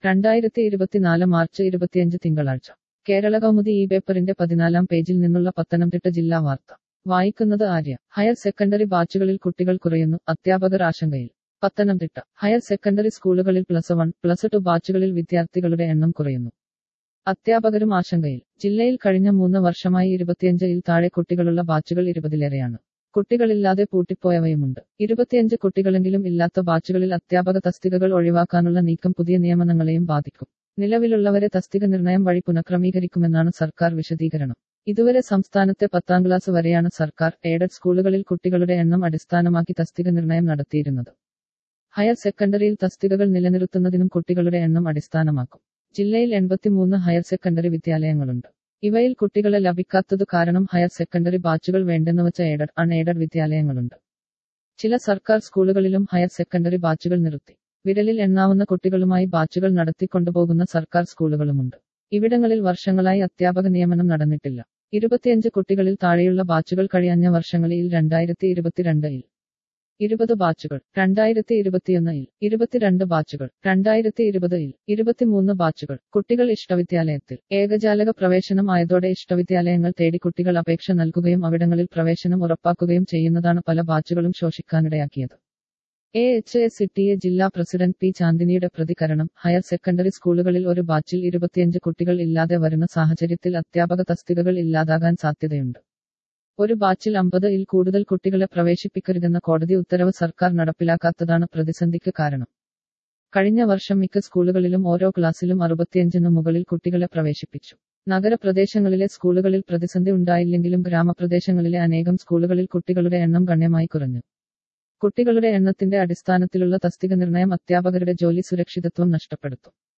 രണ്ടായിരത്തി ഇരുപത്തിനാല് മാർച്ച് ഇരുപത്തിയഞ്ച് തിങ്കളാഴ്ച കേരള കൗമുദി ഈ പേപ്പറിന്റെ പതിനാലാം പേജിൽ നിന്നുള്ള പത്തനംതിട്ട ജില്ലാ വാർത്ത വായിക്കുന്നത് ആര്യ ഹയർ സെക്കൻഡറി ബാച്ചുകളിൽ കുട്ടികൾ കുറയുന്നു അധ്യാപകർ ആശങ്കയിൽ പത്തനംതിട്ട ഹയർ സെക്കൻഡറി സ്കൂളുകളിൽ പ്ലസ് വൺ പ്ലസ് ടു ബാച്ചുകളിൽ വിദ്യാർത്ഥികളുടെ എണ്ണം കുറയുന്നു അധ്യാപകരും ആശങ്കയിൽ ജില്ലയിൽ കഴിഞ്ഞ മൂന്ന് വർഷമായി ഇരുപത്തിയഞ്ചിൽ താഴെ കുട്ടികളുള്ള ബാച്ചുകൾ ഇരുപതിലേറെയാണ് കുട്ടികളില്ലാതെ പൂട്ടിപ്പോയവയുമുണ്ട് ഇരുപത്തിയഞ്ച് കുട്ടികളെങ്കിലും ഇല്ലാത്ത ബാച്ചുകളിൽ അധ്യാപക തസ്തികകൾ ഒഴിവാക്കാനുള്ള നീക്കം പുതിയ നിയമനങ്ങളെയും ബാധിക്കും നിലവിലുള്ളവരെ തസ്തിക നിർണയം വഴി പുനഃക്രമീകരിക്കുമെന്നാണ് സർക്കാർ വിശദീകരണം ഇതുവരെ സംസ്ഥാനത്തെ പത്താം ക്ലാസ് വരെയാണ് സർക്കാർ എയ്ഡഡ് സ്കൂളുകളിൽ കുട്ടികളുടെ എണ്ണം അടിസ്ഥാനമാക്കി തസ്തിക നിർണയം നടത്തിയിരുന്നത് ഹയർ സെക്കൻഡറിയിൽ തസ്തികകൾ നിലനിർത്തുന്നതിനും കുട്ടികളുടെ എണ്ണം അടിസ്ഥാനമാക്കും ജില്ലയിൽ എൺപത്തിമൂന്ന് ഹയർ സെക്കൻഡറി വിദ്യാലയങ്ങളുണ്ട് ഇവയിൽ കുട്ടികളെ ലഭിക്കാത്തതു കാരണം ഹയർ സെക്കൻഡറി ബാച്ചുകൾ വേണ്ടെന്നുവച്ച എയ്ഡഡ് അൺ എയ്ഡഡ് വിദ്യാലയങ്ങളുണ്ട് ചില സർക്കാർ സ്കൂളുകളിലും ഹയർ സെക്കൻഡറി ബാച്ചുകൾ നിർത്തി വിരലിൽ എണ്ണാവുന്ന കുട്ടികളുമായി ബാച്ചുകൾ നടത്തിക്കൊണ്ടുപോകുന്ന സർക്കാർ സ്കൂളുകളുമുണ്ട് ഇവിടങ്ങളിൽ വർഷങ്ങളായി അധ്യാപക നിയമനം നടന്നിട്ടില്ല ഇരുപത്തിയഞ്ച് കുട്ടികളിൽ താഴെയുള്ള ബാച്ചുകൾ കഴിഞ്ഞ വർഷങ്ങളിൽ രണ്ടായിരത്തി ഇരുപത്തിരണ്ടിൽ ഇരുപത് ബാച്ചുകൾ രണ്ടായിരത്തി ഇരുപത്തിയൊന്നിൽ ഇരുപത്തിരണ്ട് ബാച്ചുകൾ രണ്ടായിരത്തി ഇരുപതിൽ ഇരുപത്തിമൂന്ന് ബാച്ചുകൾ കുട്ടികൾ ഇഷ്ടവിദ്യാലയത്തിൽ ഏകജാലക പ്രവേശനം ആയതോടെ ഇഷ്ടവിദ്യാലയങ്ങൾ തേടി കുട്ടികൾ അപേക്ഷ നൽകുകയും അവിടങ്ങളിൽ പ്രവേശനം ഉറപ്പാക്കുകയും ചെയ്യുന്നതാണ് പല ബാച്ചുകളും ശോഷിക്കാനിടയാക്കിയത് എ എച്ച് എസ് സിറ്റിയെ ജില്ലാ പ്രസിഡന്റ് പി ചാന്ദിനിയുടെ പ്രതികരണം ഹയർ സെക്കൻഡറി സ്കൂളുകളിൽ ഒരു ബാച്ചിൽ ഇരുപത്തിയഞ്ച് കുട്ടികൾ ഇല്ലാതെ വരുന്ന സാഹചര്യത്തിൽ അധ്യാപക തസ്തികകൾ ഇല്ലാതാകാൻ സാധ്യതയുണ്ട് ഒരു ബാച്ചിൽ അമ്പത് ഇൽ കൂടുതൽ കുട്ടികളെ പ്രവേശിപ്പിക്കരുതെന്ന കോടതി ഉത്തരവ് സർക്കാർ നടപ്പിലാക്കാത്തതാണ് പ്രതിസന്ധിക്ക് കാരണം കഴിഞ്ഞ വർഷം മിക്ക സ്കൂളുകളിലും ഓരോ ക്ലാസ്സിലും അറുപത്തിയഞ്ചിനു മുകളിൽ കുട്ടികളെ പ്രവേശിപ്പിച്ചു നഗരപ്രദേശങ്ങളിലെ സ്കൂളുകളിൽ പ്രതിസന്ധി ഉണ്ടായില്ലെങ്കിലും ഗ്രാമപ്രദേശങ്ങളിലെ അനേകം സ്കൂളുകളിൽ കുട്ടികളുടെ എണ്ണം ഗണ്യമായി കുറഞ്ഞു കുട്ടികളുടെ എണ്ണത്തിന്റെ അടിസ്ഥാനത്തിലുള്ള തസ്തിക നിർണയം അധ്യാപകരുടെ ജോലി സുരക്ഷിതത്വം നഷ്ടപ്പെടുത്തും